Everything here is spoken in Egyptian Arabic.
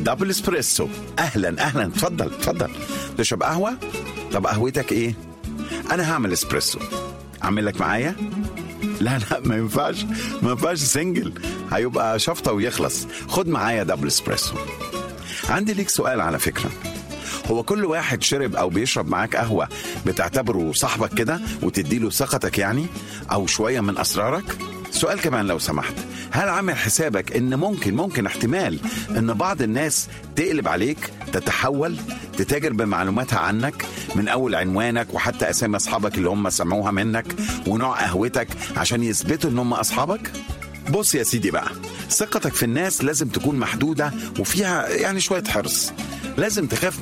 دبل اسبريسو اهلا اهلا اتفضل اتفضل تشرب قهوه طب قهوتك ايه انا هعمل اسبريسو اعمل لك معايا لا لا ما ينفعش ما ينفعش سنجل هيبقى شفطه ويخلص خد معايا دبل اسبريسو عندي ليك سؤال على فكره هو كل واحد شرب او بيشرب معاك قهوه بتعتبره صاحبك كده وتديله ثقتك يعني او شويه من اسرارك سؤال كمان لو سمحت هل عامل حسابك ان ممكن ممكن احتمال ان بعض الناس تقلب عليك تتحول تتاجر بمعلوماتها عنك من اول عنوانك وحتى اسامي اصحابك اللي هم سمعوها منك ونوع قهوتك عشان يثبتوا ان هم اصحابك بص يا سيدي بقى ثقتك في الناس لازم تكون محدوده وفيها يعني شويه حرص لازم تخاف